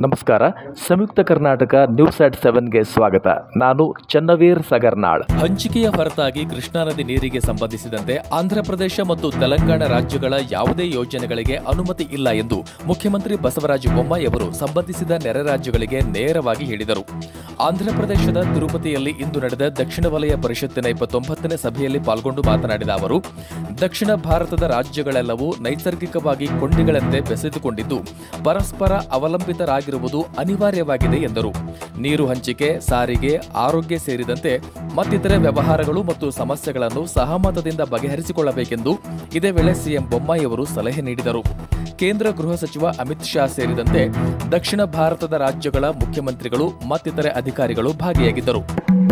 ನಮಸ್ಕಾರ Samyukta Karnataka news at ಸೆವೆನ್ಗೆ ಸ್ವಾಗತ ನಾನು ಚನ್ನವೀರ್ ಸಗರ್ನಾಳ್ ಹಂಚಿಕೆಯ ಹೊರತಾಗಿ ಕೃಷ್ಣಾ ನದಿ ನೀರಿಗೆ ಸಂಬಂಧಿಸಿದಂತೆ ಆಂಧ್ರಪ್ರದೇಶ ಮತ್ತು ತೆಲಂಗಾಣ ರಾಜ್ಯಗಳ ಯಾವುದೇ ಯೋಜನೆಗಳಿಗೆ ಅನುಮತಿ ಇಲ್ಲ ಎಂದು ಮುಖ್ಯಮಂತ್ರಿ ಬಸವರಾಜ ಬೊಮ್ಮಾಯಿ ಅವರು ಸಂಬಂಧಿಸಿದ ನೆರೆ ರಾಜ್ಯಗಳಿಗೆ ನೇರವಾಗಿ ಹೇಳಿದರು ಆಂಧ್ರಪ್ರದೇಶದ ತಿರುಪತಿಯಲ್ಲಿ ಇಂದು ನಡೆದ ದಕ್ಷಿಣ ವಲಯ ಪರಿಷತ್ತಿನ ಇಪ್ಪತ್ತೊಂಬತ್ತನೇ ಸಭೆಯಲ್ಲಿ ಪಾಲ್ಗೊಂಡು ಮಾತನಾಡಿದ ಅವರು ದಕ್ಷಿಣ ಭಾರತದ ರಾಜ್ಯಗಳೆಲ್ಲವೂ ನೈಸರ್ಗಿಕವಾಗಿ ಕೊಂಡಿಗಳಂತೆ ಬೆಸೆದುಕೊಂಡಿದ್ದು ಪರಸ್ಪರ ಅವಲಂಬಿತರಾಗಿರುವುದು ಅನಿವಾರ್ಯವಾಗಿದೆ ಎಂದರು ನೀರು ಹಂಚಿಕೆ ಸಾರಿಗೆ ಆರೋಗ್ಯ ಸೇರಿದಂತೆ ಮತ್ತಿತರೆ ವ್ಯವಹಾರಗಳು ಮತ್ತು ಸಮಸ್ಯೆಗಳನ್ನು ಸಹಮತದಿಂದ ಬಗೆಹರಿಸಿಕೊಳ್ಳಬೇಕೆಂದು ಇದೇ ವೇಳೆ ಸಿಎಂ ಬೊಮ್ಮಾಯಿ ಅವರು ಸಲಹೆ ನೀಡಿದರು ಕೇಂದ್ರ ಗೃಹ ಸಚಿವ ಅಮಿತ್ ಶಾ ಸೇರಿದಂತೆ ದಕ್ಷಿಣ ಭಾರತದ ರಾಜ್ಯಗಳ ಮುಖ್ಯಮಂತ್ರಿಗಳು ಮತ್ತಿತರೆ ಅಧಿಕಾರಿಗಳು ಭಾಗಿಯಾಗಿದ್ದರು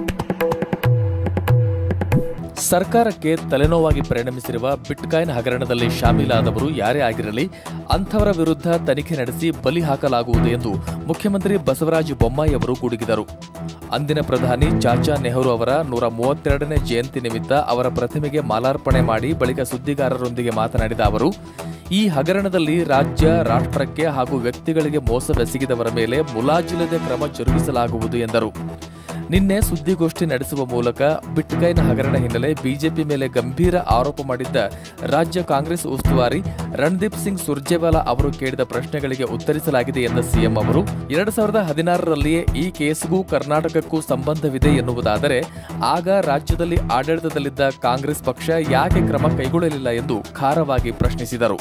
ಸರ್ಕಾರಕ್ಕೆ ತಲೆನೋವಾಗಿ ಪರಿಣಮಿಸಿರುವ ಬಿಟ್ಕಾಯಿನ್ ಹಗರಣದಲ್ಲಿ ಶಾಮೀಲಾದವರು ಯಾರೇ ಆಗಿರಲಿ ಅಂಥವರ ವಿರುದ್ಧ ತನಿಖೆ ನಡೆಸಿ ಬಲಿ ಹಾಕಲಾಗುವುದು ಎಂದು ಮುಖ್ಯಮಂತ್ರಿ ಬಸವರಾಜ ಬೊಮ್ಮಾಯಿ ಅವರು ಗುಡುಗಿದರು ಅಂದಿನ ಪ್ರಧಾನಿ ಚಾಚಾ ನೆಹರು ಅವರ ನೂರ ಮೂವತ್ತೆರಡನೇ ಜಯಂತಿ ನಿಮಿತ್ತ ಅವರ ಪ್ರತಿಮೆಗೆ ಮಾಲಾರ್ಪಣೆ ಮಾಡಿ ಬಳಿಕ ಸುದ್ದಿಗಾರರೊಂದಿಗೆ ಮಾತನಾಡಿದ ಅವರು ಈ ಹಗರಣದಲ್ಲಿ ರಾಜ್ಯ ರಾಷ್ಟ್ರಕ್ಕೆ ಹಾಗೂ ವ್ಯಕ್ತಿಗಳಿಗೆ ಮೋಸವೆಸಗಿದವರ ಮೇಲೆ ಮುಲಾಜಿಲ್ಲದೆ ಕ್ರಮ ಜರುಗಿಸಲಾಗುವುದು ಎಂದರು ನಿನ್ನೆ ಸುದ್ದಿಗೋಷ್ಠಿ ನಡೆಸುವ ಮೂಲಕ ಬಿಟ್ಕಾಯಿನ್ ಹಗರಣ ಹಿನ್ನೆಲೆ ಬಿಜೆಪಿ ಮೇಲೆ ಗಂಭೀರ ಆರೋಪ ಮಾಡಿದ್ದ ರಾಜ್ಯ ಕಾಂಗ್ರೆಸ್ ಉಸ್ತುವಾರಿ ರಣದೀಪ್ ಸಿಂಗ್ ಸುರ್ಜೇವಾಲಾ ಅವರು ಕೇಳಿದ ಪ್ರಶ್ನೆಗಳಿಗೆ ಉತ್ತರಿಸಲಾಗಿದೆ ಎಂದ ಸಿಎಂ ಅವರು ಎರಡು ಸಾವಿರದ ಹದಿನಾರರಲ್ಲಿಯೇ ಈ ಕೇಸ್ಗೂ ಕರ್ನಾಟಕಕ್ಕೂ ಸಂಬಂಧವಿದೆ ಎನ್ನುವುದಾದರೆ ಆಗ ರಾಜ್ಯದಲ್ಲಿ ಆಡಳಿತದಲ್ಲಿದ್ದ ಕಾಂಗ್ರೆಸ್ ಪಕ್ಷ ಯಾಕೆ ಕ್ರಮ ಕೈಗೊಳ್ಳಲಿಲ್ಲ ಎಂದು ಖಾರವಾಗಿ ಪ್ರಶ್ನಿಸಿದರು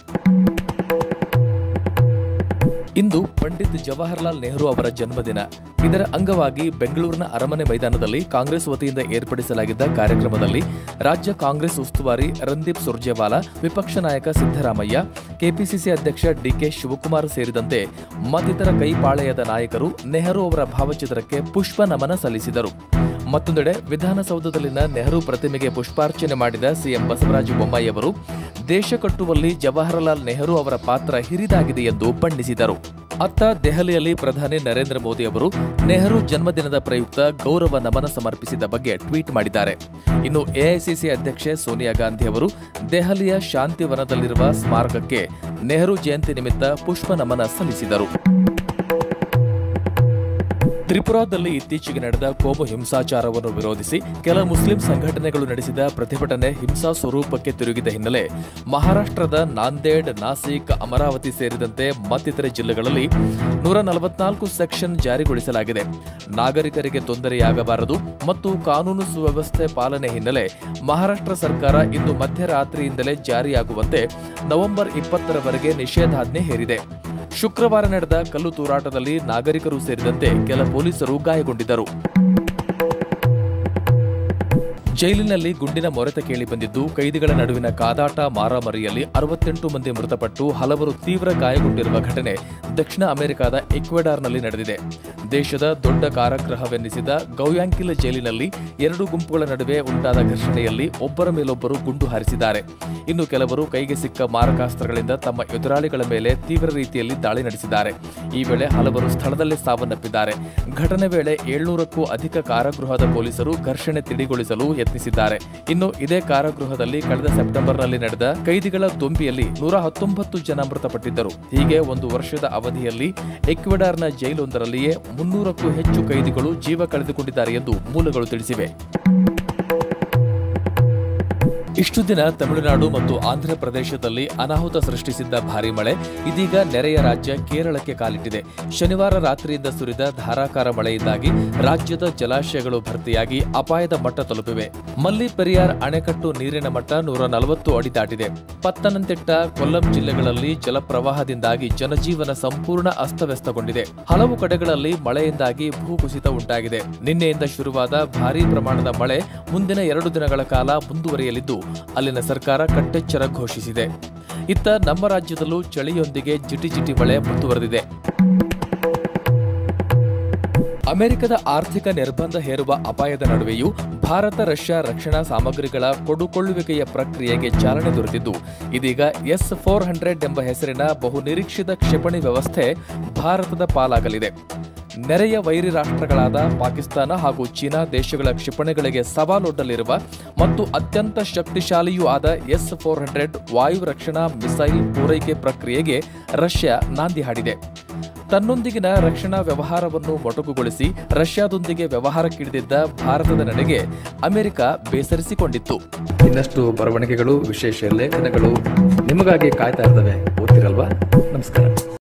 ಇಂದು ಪಂಡಿತ್ ಜವಾಹರ್ಲಾಲ್ ನೆಹರು ಅವರ ಜನ್ಮದಿನ ಇದರ ಅಂಗವಾಗಿ ಬೆಂಗಳೂರಿನ ಅರಮನೆ ಮೈದಾನದಲ್ಲಿ ಕಾಂಗ್ರೆಸ್ ವತಿಯಿಂದ ಏರ್ಪಡಿಸಲಾಗಿದ್ದ ಕಾರ್ಯಕ್ರಮದಲ್ಲಿ ರಾಜ್ಯ ಕಾಂಗ್ರೆಸ್ ಉಸ್ತುವಾರಿ ರಣದೀಪ್ ಸುರ್ಜೇವಾಲಾ ವಿಪಕ್ಷ ನಾಯಕ ಸಿದ್ದರಾಮಯ್ಯ ಕೆಪಿಸಿಸಿ ಅಧ್ಯಕ್ಷ ಡಿಕೆ ಶಿವಕುಮಾರ್ ಸೇರಿದಂತೆ ಮತ್ತಿತರ ಕೈಪಾಳೆಯದ ನಾಯಕರು ನೆಹರು ಅವರ ಭಾವಚಿತ್ರಕ್ಕೆ ಪುಷ್ಪ ನಮನ ಸಲ್ಲಿಸಿದರು ಮತ್ತೊಂದೆಡೆ ವಿಧಾನಸೌಧದಲ್ಲಿನ ನೆಹರು ಪ್ರತಿಮೆಗೆ ಪುಷ್ಪಾರ್ಚನೆ ಮಾಡಿದ ಸಿಎಂ ಬಸವರಾಜ ಬೊಮ್ಮಾಯಿ ಅವರು ದೇಶ ಕಟ್ಟುವಲ್ಲಿ ಜವಾಹರಲಾಲ್ ನೆಹರು ಅವರ ಪಾತ್ರ ಹಿರಿದಾಗಿದೆ ಎಂದು ಬಣ್ಣಿಸಿದರು ಅತ್ತ ದೆಹಲಿಯಲ್ಲಿ ಪ್ರಧಾನಿ ನರೇಂದ್ರ ಮೋದಿ ಅವರು ನೆಹರು ಜನ್ಮದಿನದ ಪ್ರಯುಕ್ತ ಗೌರವ ನಮನ ಸಮರ್ಪಿಸಿದ ಬಗ್ಗೆ ಟ್ವೀಟ್ ಮಾಡಿದ್ದಾರೆ ಇನ್ನು ಎಐಸಿಸಿ ಅಧ್ಯಕ್ಷೆ ಸೋನಿಯಾ ಗಾಂಧಿ ಅವರು ದೆಹಲಿಯ ಶಾಂತಿವನದಲ್ಲಿರುವ ಸ್ಮಾರಕಕ್ಕೆ ನೆಹರು ಜಯಂತಿ ನಿಮಿತ್ತ ಪುಷ್ಪ ನಮನ ಸಲ್ಲಿಸಿದರು ತ್ರಿಪುರಾದಲ್ಲಿ ಇತ್ತೀಚೆಗೆ ನಡೆದ ಕೋಮು ಹಿಂಸಾಚಾರವನ್ನು ವಿರೋಧಿಸಿ ಕೆಲ ಮುಸ್ಲಿಂ ಸಂಘಟನೆಗಳು ನಡೆಸಿದ ಪ್ರತಿಭಟನೆ ಹಿಂಸಾ ಸ್ವರೂಪಕ್ಕೆ ತಿರುಗಿದ ಹಿನ್ನೆಲೆ ಮಹಾರಾಷ್ಟ್ರದ ನಾಂದೇಡ್ ನಾಸಿಕ್ ಅಮರಾವತಿ ಸೇರಿದಂತೆ ಮತ್ತಿತರೆ ಜಿಲ್ಲೆಗಳಲ್ಲಿ ನೂರ ನಲವತ್ನಾಲ್ಕು ಸೆಕ್ಷನ್ ಜಾರಿಗೊಳಿಸಲಾಗಿದೆ ನಾಗರಿಕರಿಗೆ ತೊಂದರೆಯಾಗಬಾರದು ಮತ್ತು ಕಾನೂನು ಸುವ್ಯವಸ್ಥೆ ಪಾಲನೆ ಹಿನ್ನೆಲೆ ಮಹಾರಾಷ್ಟ್ರ ಸರ್ಕಾರ ಇಂದು ಮಧ್ಯರಾತ್ರಿಯಿಂದಲೇ ಜಾರಿಯಾಗುವಂತೆ ನವೆಂಬರ್ ಇಪ್ಪತ್ತರವರೆಗೆ ನಿಷೇಧಾಜ್ಞೆ ಹೇರಿದೆ ಶುಕ್ರವಾರ ನಡೆದ ಕಲ್ಲು ತೂರಾಟದಲ್ಲಿ ನಾಗರಿಕರು ಸೇರಿದಂತೆ ಕೆಲ ಪೊಲೀಸರು ಗಾಯಗೊಂಡಿದ್ದರು ಜೈಲಿನಲ್ಲಿ ಗುಂಡಿನ ಮೊರೆತ ಕೇಳಿ ಬಂದಿದ್ದು ಕೈದಿಗಳ ನಡುವಿನ ಕಾದಾಟ ಮಾರಾಮರಿಯಲ್ಲಿ ಅರವತ್ತೆಂಟು ಮಂದಿ ಮೃತಪಟ್ಟು ಹಲವರು ತೀವ್ರ ಗಾಯಗೊಂಡಿರುವ ಘಟನೆ ದಕ್ಷಿಣ ಅಮೆರಿಕದ ಇಕ್ವೆಡಾರ್ನಲ್ಲಿ ನಡೆದಿದೆ ದೇಶದ ದೊಡ್ಡ ಕಾರಾಗೃಹವೆನ್ನಿಸಿದ ಗೌಯಾಂಕಿಲ ಜೈಲಿನಲ್ಲಿ ಎರಡು ಗುಂಪುಗಳ ನಡುವೆ ಉಂಟಾದ ಘರ್ಷಣೆಯಲ್ಲಿ ಒಬ್ಬರ ಮೇಲೊಬ್ಬರು ಗುಂಡು ಹಾರಿಸಿದ್ದಾರೆ ಇನ್ನು ಕೆಲವರು ಕೈಗೆ ಸಿಕ್ಕ ಮಾರಕಾಸ್ತ್ರಗಳಿಂದ ತಮ್ಮ ಎದುರಾಳಿಗಳ ಮೇಲೆ ತೀವ್ರ ರೀತಿಯಲ್ಲಿ ದಾಳಿ ನಡೆಸಿದ್ದಾರೆ ಈ ವೇಳೆ ಹಲವರು ಸ್ಥಳದಲ್ಲೇ ಸಾವನ್ನಪ್ಪಿದ್ದಾರೆ ಘಟನೆ ವೇಳೆ ಏಳ್ನೂರಕ್ಕೂ ಅಧಿಕ ಕಾರಾಗೃಹದ ಪೊಲೀಸರು ಘರ್ಷಣೆ ತಿಳಿಗೊಳಿಸಲು ಯತ್ನಿಸಿದ್ದಾರೆ ಇನ್ನು ಇದೇ ಕಾರಾಗೃಹದಲ್ಲಿ ಕಳೆದ ಸೆಪ್ಟೆಂಬರ್ನಲ್ಲಿ ನಡೆದ ಕೈದಿಗಳ ದೊಂಬಿಯಲ್ಲಿ ನೂರ ಹತ್ತೊಂಬತ್ತು ಜನ ಮೃತಪಟ್ಟಿದ್ದರು ಹೀಗೆ ಒಂದು ವರ್ಷದ ಅವಧಿಯಲ್ಲಿ ಎಕ್ವೆಡಾರ್ನ ಜೈಲೊಂದರಲ್ಲಿಯೇ ಮುನ್ನೂರಕ್ಕೂ ಹೆಚ್ಚು ಕೈದಿಗಳು ಜೀವ ಕಳೆದುಕೊಂಡಿದ್ದಾರೆ ಎಂದು ಮೂಲಗಳು ತಿಳಿಸಿವೆ ಇಷ್ಟು ದಿನ ತಮಿಳುನಾಡು ಮತ್ತು ಆಂಧ್ರ ಪ್ರದೇಶದಲ್ಲಿ ಅನಾಹುತ ಸೃಷ್ಟಿಸಿದ್ದ ಭಾರೀ ಮಳೆ ಇದೀಗ ನೆರೆಯ ರಾಜ್ಯ ಕೇರಳಕ್ಕೆ ಕಾಲಿಟ್ಟಿದೆ ಶನಿವಾರ ರಾತ್ರಿಯಿಂದ ಸುರಿದ ಧಾರಾಕಾರ ಮಳೆಯಿಂದಾಗಿ ರಾಜ್ಯದ ಜಲಾಶಯಗಳು ಭರ್ತಿಯಾಗಿ ಅಪಾಯದ ಮಟ್ಟ ತಲುಪಿವೆ ಮಲ್ಲಿ ಪೆರಿಯಾರ್ ಅಣೆಕಟ್ಟು ನೀರಿನ ಮಟ್ಟ ನೂರ ನಲವತ್ತು ಅಡಿ ದಾಟಿದೆ ಪತ್ತನಂತಿಟ್ಟ ಕೊಲ್ಲಂ ಜಿಲ್ಲೆಗಳಲ್ಲಿ ಜಲಪ್ರವಾಹದಿಂದಾಗಿ ಜನಜೀವನ ಸಂಪೂರ್ಣ ಅಸ್ತವ್ಯಸ್ತಗೊಂಡಿದೆ ಹಲವು ಕಡೆಗಳಲ್ಲಿ ಮಳೆಯಿಂದಾಗಿ ಭೂಕುಸಿತ ಉಂಟಾಗಿದೆ ನಿನ್ನೆಯಿಂದ ಶುರುವಾದ ಭಾರೀ ಪ್ರಮಾಣದ ಮಳೆ ಮುಂದಿನ ಎರಡು ದಿನಗಳ ಕಾಲ ಮುಂದುವರಿಯಲಿದ್ದು ಅಲ್ಲಿನ ಸರ್ಕಾರ ಕಟ್ಟೆಚ್ಚರ ಘೋಷಿಸಿದೆ ಇತ್ತ ನಮ್ಮ ರಾಜ್ಯದಲ್ಲೂ ಚಳಿಯೊಂದಿಗೆ ಜಿಟಿ ಜಿಟಿ ಮಳೆ ಮುಂದುವರೆದಿದೆ ಅಮೆರಿಕದ ಆರ್ಥಿಕ ನಿರ್ಬಂಧ ಹೇರುವ ಅಪಾಯದ ನಡುವೆಯೂ ಭಾರತ ರಷ್ಯಾ ರಕ್ಷಣಾ ಸಾಮಗ್ರಿಗಳ ಕೊಡುಕೊಳ್ಳುವಿಕೆಯ ಪ್ರಕ್ರಿಯೆಗೆ ಚಾಲನೆ ದೊರೆತಿದ್ದು ಇದೀಗ ಎಸ್ ಫೋರ್ ಹಂಡ್ರೆಡ್ ಎಂಬ ಹೆಸರಿನ ಬಹುನಿರೀಕ್ಷಿತ ಕ್ಷಿಪಣಿ ವ್ಯವಸ್ಥೆ ಭಾರತದ ಪಾಲಾಗಲಿದೆ ನೆರೆಯ ವೈರಿ ರಾಷ್ಟ್ರಗಳಾದ ಪಾಕಿಸ್ತಾನ ಹಾಗೂ ಚೀನಾ ದೇಶಗಳ ಕ್ಷಿಪಣಿಗಳಿಗೆ ಸವಾಲೊಡ್ಡಲಿರುವ ಮತ್ತು ಅತ್ಯಂತ ಶಕ್ತಿಶಾಲಿಯೂ ಆದ ಎಸ್ ಫೋರ್ ಹಂಡ್ರೆಡ್ ವಾಯು ರಕ್ಷಣಾ ಮಿಸೈಲ್ ಪೂರೈಕೆ ಪ್ರಕ್ರಿಯೆಗೆ ರಷ್ಯಾ ನಾಂದಿ ಹಾಡಿದೆ ತನ್ನೊಂದಿಗಿನ ರಕ್ಷಣಾ ವ್ಯವಹಾರವನ್ನು ಮೊಟಕುಗೊಳಿಸಿ ರಷ್ಯಾದೊಂದಿಗೆ ವ್ಯವಹಾರಕ್ಕಿಳಿದಿದ್ದ ಭಾರತದ ನಡೆಗೆ ಅಮೆರಿಕ ಬೇಸರಿಸಿಕೊಂಡಿತ್ತು ಇನ್ನಷ್ಟು ಬರವಣಿಗೆಗಳು ವಿಶೇಷ ಲೇಖನಗಳು ನಿಮಗಾಗಿ ಕಾಯ್ತಾ ಇರ್ತವೆ ಓದ್ತಿರಲ್ವಾ ನಮಸ್ಕಾರ